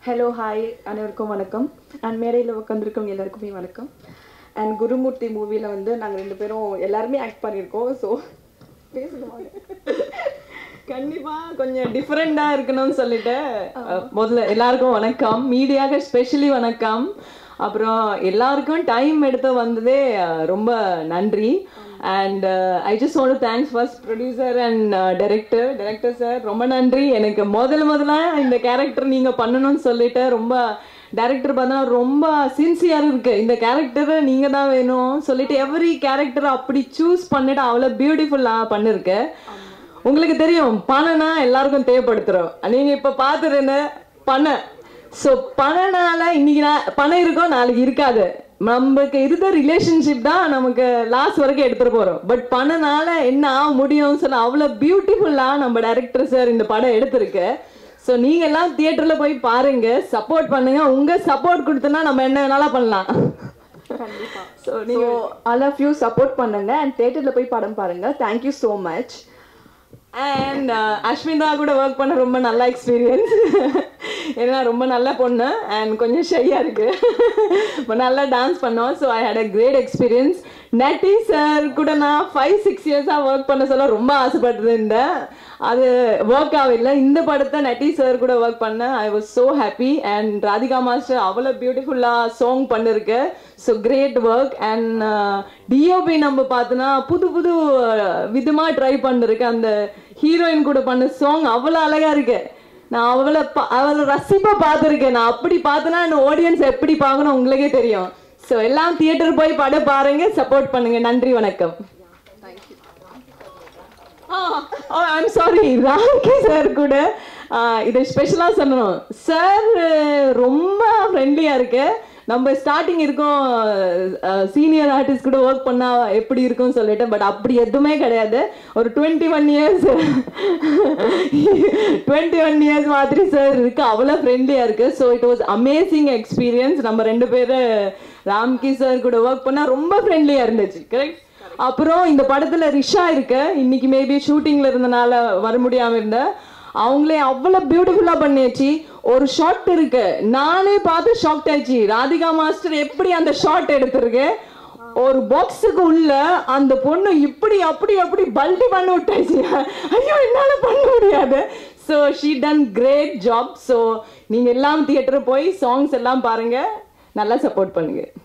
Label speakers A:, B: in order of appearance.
A: hello hi அனைவருக்கும் வணக்கம் and மேடையில் உட்காந்துருக்கவங்க எல்லாருக்குமே வணக்கம் அண்ட் குருமூர்த்தி மூவியில் வந்து நாங்கள் ரெண்டு பேரும் எல்லாருமே ஆக்ட் பண்ணியிருக்கோம் ஸோ பேசணுமா
B: கண்டிப்பா கொஞ்சம் டிஃப்ரெண்டா இருக்கணும்னு சொல்லிட்டு அஹ், முதல்ல எல்லாருக்கும் வணக்கம் மீடியாக்கு ஸ்பெஷலி வணக்கம் அப்புறம் எல்லாருக்கும் டைம் எடுத்து வந்ததே அஹ், ரொம்ப நன்றி and I just want thanks first producer and director director sir ரொம்ப நன்றி எனக்கு முதல் முதல்ல இந்த கேரக்டர் நீங்க பண்ணணும்னு சொல்லிட்டு ரொம்ப டேரக்டர் பார்த்தா ரொம்ப சின்சியர் இருக்கு இந்த கேரக்டர் நீங்க தான் வேணும் சொல்லிட்டு எவ்ரி கேரக்டர் அப்படி சூஸ் பண்ணிட்டு அவ்வளோ பியூட்டிஃபுல்லா பண்ணிருக்கு உங்களுக்கு தெரியும் பணம்னா எல்லாருக்கும் தேவைப்படுத்துறோம் நீங்க இப்ப பாத்துருந்த பணம் ஸோ பணனால இன்னைக்கு நா- பணம் இருக்கும் நாளைக்கு இருக்காது நமக்கு இருந்த ரிலேஷன்ஷிப் தான் நமக்கு லாஸ்ட் வரைக்கும் எடுத்துட்டு போறோம் பட் பணனால என்ன ஆக முடியும்னு சொல்ல அவ்வளோ பியூட்டிஃபுல்லா நம்ம டைரக்டர் சார் இந்த படம் எடுத்திருக்கு ஸோ நீங்க எல்லாம் தியேட்டர்ல போய் பாருங்க சப்போர்ட் பண்ணுங்க உங்க சப்போர்ட் கொடுத்தனா நம்ம என்ன வேணாலும் பண்ணலாம்
A: கண்டிப்பாக
B: ஸோ
A: ஸோ
B: நீங்க
A: ஆல் ஆஃப் யூ சப்போர்ட் பண்ணுங்க அண்ட் தேட்டரில் போய் படம் பாருங்க thank you so much
B: and Asmita கூட ஒர்க் பண்ண ரொம்ப நல்ல எக்ஸ்பீரியன்ஸ் ஏன்னா ரொம்ப நல்ல பொண்ணு அண்ட் கொஞ்சம் ஷையாக இருக்கு but நல்லா டான்ஸ் பண்ணோம் so I had a great experience Natty sir கூட நான் ஃபைவ் சிக்ஸ் இயர்ஸாக ஒர்க் பண்ண சொல்ல ரொம்ப ஆசைப்பட்டிருந்தேன் அது ஒர்க் ஆகல இந்த படத்தை நட்டி சார் கூட ஒர்க் பண்ணேன் I was so happy and Radhika master அவ்வளோ பியூட்டிஃபுல்லாக சாங் பண்ணிருக்கு so great work and DOP நம்ம பார்த்தோன்னா புது புது விதமாக ட்ரை பண்ணிருக்கு அந்த ஹீரோயின் கூட பண்ண சாங் அவ்வளோ அழகா இருக்கு நான் அவளை பா- அவளை ரசிப்பா பார்த்துருக்கேன் நான் அப்படி பார்த்தேன்னா அந்த ஆடியன்ஸ் எப்படி பார்க்கணும் உங்களுக்கே தெரியும் ஸோ எல்லாம் தியேட்டர் போய் படம் பாருங்க சப்போர்ட் பண்ணுங்க நன்றி வணக்கம் ஐம் சாரி ராம்கி சார் கூட ஆ, இதை ஸ்பெஷலாக சொல்லணும் சார் ரொம்ப ஃப்ரெண்ட்லியாக இருக்கு நம்ம ஸ்டார்டிங் இருக்கோம் சீனியர் ஆர்டிஸ்ட் கூட ஒர்க் பண்ணா எப்படி இருக்கும்னு சொல்லிட்டு பட் அப்படி எதுவுமே கிடையாது ஒரு twenty one years twenty one years மாதிரி சார் இருக்கு அவ்வளோ ஃப்ரெண்ட்லியாக இருக்கு so it was amazing experience நம்ம ரெண்டு பேரும் ராம்கி சார் கூட ஒர்க் பண்ணால் ரொம்ப ஃப்ரெண்ட்லியாக இருந்துச்சு கரெக்ட் அப்புறம் இந்த படத்துல ரிஷா இருக்கு இன்னைக்கு மேபி ஷூட்டிங்ல இருந்தனால வர முடியாம இருந்த அவங்களே அவ்வளவு பியூட்டிஃபுல்லா பண்ணியாச்சு ஒரு ஷாட் இருக்கு நானே பார்த்து ஷாக் ஆயிடுச்சு ராதிகா மாஸ்டர் எப்படி அந்த ஷாட் எடுத்திருக்கு ஒரு பாக்ஸுக்கு உள்ள அந்த பொண்ணு இப்படி அப்படி அப்படி பல்டி பண்ண விட்டாச்சு ஐயோ என்னால பண்ண முடியாது so she done great job so நீங்க எல்லாம் தியேட்டர் போய் சாங்ஸ் எல்லாம் பாருங்க நல்லா சப்போர்ட் பண்ணுங்க